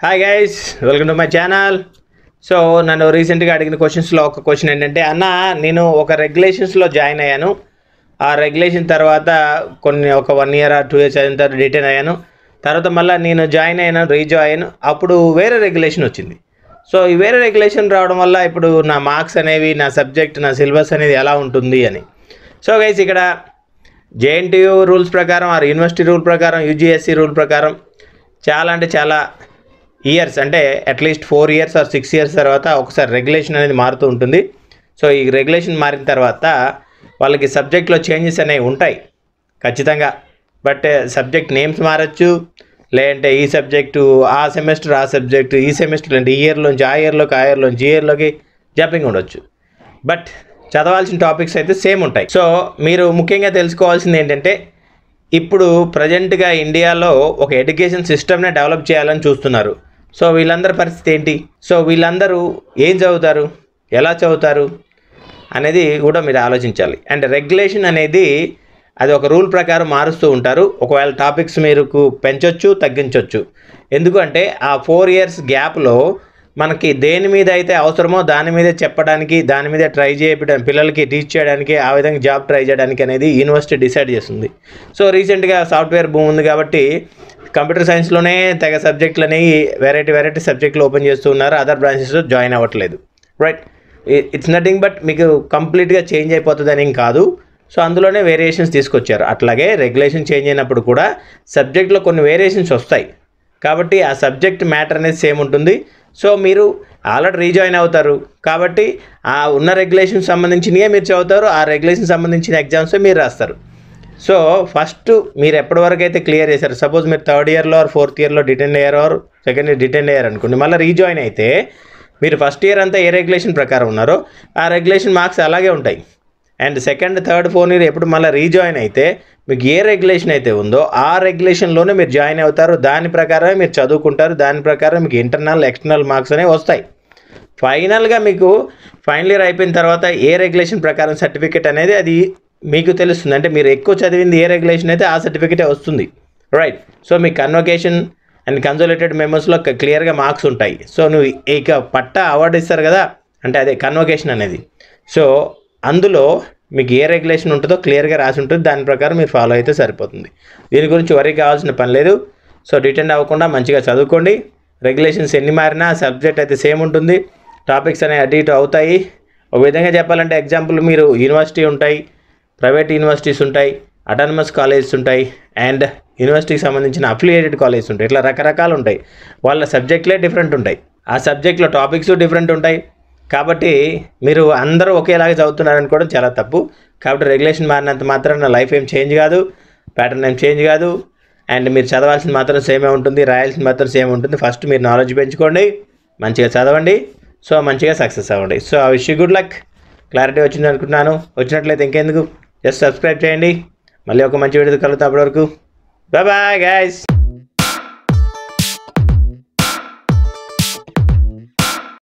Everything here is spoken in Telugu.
hi guys welcome to my channel so నన్ను రీసెంట్గా అడిగిన క్వశ్చన్స్లో ఒక క్వశ్చన్ ఏంటంటే అన్న నేను ఒక రెగ్యులేషన్స్లో జాయిన్ అయ్యాను ఆ రెగ్యులేషన్ తర్వాత కొన్ని ఒక వన్ ఇయర్ టూ ఇయర్స్ అయిన తర్వాత రిటర్న్ అయ్యాను తర్వాత మళ్ళీ నేను జాయిన్ అయ్యాను రీజాయిన్ అప్పుడు వేరే రెగ్యులేషన్ వచ్చింది సో ఈ వేరే రెగ్యులేషన్ రావడం వల్ల ఇప్పుడు నా మార్క్స్ అనేవి నా సబ్జెక్ట్ నా సిలబస్ అనేది ఎలా ఉంటుంది అని సో గైస్ ఇక్కడ జేఎన్టీయూ రూల్స్ ప్రకారం ఆర్ యూనివర్సిటీ రూల్ ప్రకారం యూజీఎస్సీ రూల్ ప్రకారం చాలా అంటే చాలా ఇయర్స్ అంటే at least four years or six years తర్వాత ఒకసారి రెగ్యులేషన్ అనేది మారుతూ ఉంటుంది సో ఈ రెగ్యులేషన్ మారిన తర్వాత వాళ్ళకి సబ్జెక్ట్లో చేంజెస్ అనేవి ఉంటాయి ఖచ్చితంగా బట్ సబ్జెక్ట్ నేమ్స్ మారచ్చు లేదంటే ఈ సబ్జెక్టు ఆ సెమిస్టర్ ఆ సబ్జెక్టు ఈ సెమిస్టర్ అంటే ఈ ఇయర్లోంచి ఆ ఇయర్లోకి ఆ ఇయర్లోంచి ఈ ఇయర్లోకి జంపింగ్ ఉండొచ్చు బట్ చదవాల్సిన టాపిక్స్ అయితే సేమ్ ఉంటాయి సో మీరు ముఖ్యంగా తెలుసుకోవాల్సింది ఏంటంటే ఇప్పుడు ప్రజెంట్గా ఇండియాలో ఒక ఎడ్యుకేషన్ సిస్టమ్నే డెవలప్ చేయాలని చూస్తున్నారు సో వీళ్ళందరి పరిస్థితి ఏంటి సో వీళ్ళందరూ ఏం చదువుతారు ఎలా చదువుతారు అనేది కూడా మీరు ఆలోచించాలి అండ్ రెగ్యులేషన్ అనేది అది ఒక రూల్ ప్రకారం మారుస్తూ ఉంటారు ఒకవేళ టాపిక్స్ మీరుకు పెంచొచ్చు తగ్గించవచ్చు ఎందుకంటే ఆ ఫోర్ ఇయర్స్ గ్యాప్లో మనకి దేని మీద అయితే అవసరమో దాని మీదే చెప్పడానికి దాని మీద ట్రై చేయడం పిల్లలకి టీచ్ చేయడానికి ఆ విధంగా జాబ్ ట్రై చేయడానికి అనేది యూనివర్సిటీ డిసైడ్ చేస్తుంది సో రీసెంట్గా సాఫ్ట్వేర్ భూమి ఉంది కాబట్టి కంప్యూటర్ సైన్స్లోనే తెగ సబ్జెక్టులు అనేవి వెరైటీ వెరైటీ సబ్జెక్టులు ఓపెన్ చేస్తూ ఉన్నారు అదర్ బ్రాంచెస్ జాయిన్ అవ్వట్లేదు రైట్ ఇట్స్ నథింగ్ బట్ మీకు కంప్లీట్గా చేంజ్ అయిపోతుంది అని కాదు సో అందులోనే వేరియేషన్స్ తీసుకొచ్చారు అట్లాగే రెగ్యులేషన్ చేంజ్ అయినప్పుడు కూడా సబ్జెక్ట్లో కొన్ని వేరియేషన్స్ వస్తాయి కాబట్టి ఆ సబ్జెక్ట్ మ్యాటర్ అనేది సేమ్ ఉంటుంది సో మీరు ఆల్రెడీ రీజాయిన్ అవుతారు కాబట్టి ఆ ఉన్న రెగ్యులేషన్ సంబంధించినవే మీరు చదువుతారు ఆ రెగ్యులేషన్ సంబంధించిన ఎగ్జామ్సే మీరు రాస్తారు సో ఫస్ట్ మీరు ఎప్పటి వరకు అయితే క్లియర్ చేశారు సపోజ్ మీరు థర్డ్ ఇయర్లో ఆర్ ఫోర్త్ ఇయర్లో డిటెండ్ అయ్యారు ఆర్ సెకండ్ ఇయర్ డిటెండ్ అయ్యారు అనుకోండి మళ్ళీ రీజాయిన్ అయితే మీరు ఫస్ట్ ఇయర్ అంతా ఏ రెగ్యులేషన్ ప్రకారం ఉన్నారో ఆ రెగ్యులేషన్ మార్క్స్ అలాగే ఉంటాయి and second third fourth year ఎప్పుడు మళ్ళీ రీజాయిన్ అయితే మీకు ఏ రెగ్యులేషన్ అయితే ఉందో ఆ రెగ్యులేషన్లోనే మీరు జాయిన్ అవుతారు దాని ప్రకారమే మీరు చదువుకుంటారు దాని ప్రకారం మీకు ఇంటర్నల్ ఎక్స్టర్నల్ మార్క్స్ అనేవి వస్తాయి ఫైనల్గా మీకు ఫైనల్ ఇయర్ అయిపోయిన తర్వాత ఏ రెగ్యులేషన్ ప్రకారం సర్టిఫికేట్ అనేది అది మీకు తెలుస్తుంది అంటే మీరు ఎక్కువ చదివింది ఏ రెగ్యులేషన్ అయితే ఆ సర్టిఫికేటే వస్తుంది రైట్ సో మీ కన్వకేషన్ అండ్ కన్సోలేటెడ్ మెమోస్లో క్లియర్గా మార్క్స్ ఉంటాయి సో నువ్వు ఇక పట్ట అవార్డు ఇస్తారు కదా అంటే అదే కన్వకేషన్ అనేది సో అందులో మీకు ఏ రెగ్యులేషన్ ఉంటుందో క్లియర్గా రాసి ఉంటుంది దాని ప్రకారం మీరు ఫాలో అయితే సరిపోతుంది దీని గురించి వరీ కావాల్సిన పని లేదు సో డిటెండ్ అవ్వకుండా మంచిగా చదువుకోండి రెగ్యులేషన్స్ ఎన్ని మారినా సబ్జెక్ట్ అయితే సేమ్ ఉంటుంది టాపిక్స్ అనేవి అటు ఇటు అవుతాయి ఒక విధంగా చెప్పాలంటే ఎగ్జాంపుల్ మీరు యూనివర్సిటీ ఉంటాయి ప్రైవేట్ యూనివర్సిటీస్ ఉంటాయి అటానమస్ కాలేజెస్ ఉంటాయి అండ్ యూనివర్సిటీకి సంబంధించిన అఫిలియేటెడ్ కాలేజెస్ ఉంటాయి ఇట్లా రకరకాలు ఉంటాయి వాళ్ళ సబ్జెక్ట్లే డిఫరెంట్ ఉంటాయి ఆ సబ్జెక్ట్లో టాపిక్స్ డిఫరెంట్ ఉంటాయి కాబట్టి మీరు అందరూ ఒకేలాగా చదువుతున్నారు అనుకోవడం చాలా తప్పు కాబట్టి రెగ్యులేషన్ మారినంత మాత్రం నా లైఫ్ ఏం చేంజ్ కాదు ప్యాటర్న్ ఏం చేంజ్ కాదు అండ్ మీరు చదవాల్సింది మాత్రం సేమే ఉంటుంది రాయాల్సింది మాత్రం సేమ్ ఉంటుంది ఫస్ట్ మీరు నాలెడ్జ్ పెంచుకోండి మంచిగా చదవండి సో మంచిగా సక్సెస్ అవ్వండి సో ఆ విషయం గుడ్ లక్ క్లారిటీ వచ్చింది అనుకుంటున్నాను వచ్చినట్లయితే ఇంకెందుకు జస్ట్ సబ్స్క్రైబ్ చేయండి మళ్ళీ ఒక మంచి వీడియో కలుగుతాం అప్పటివరకు బాయ్ బాయ్ గైస్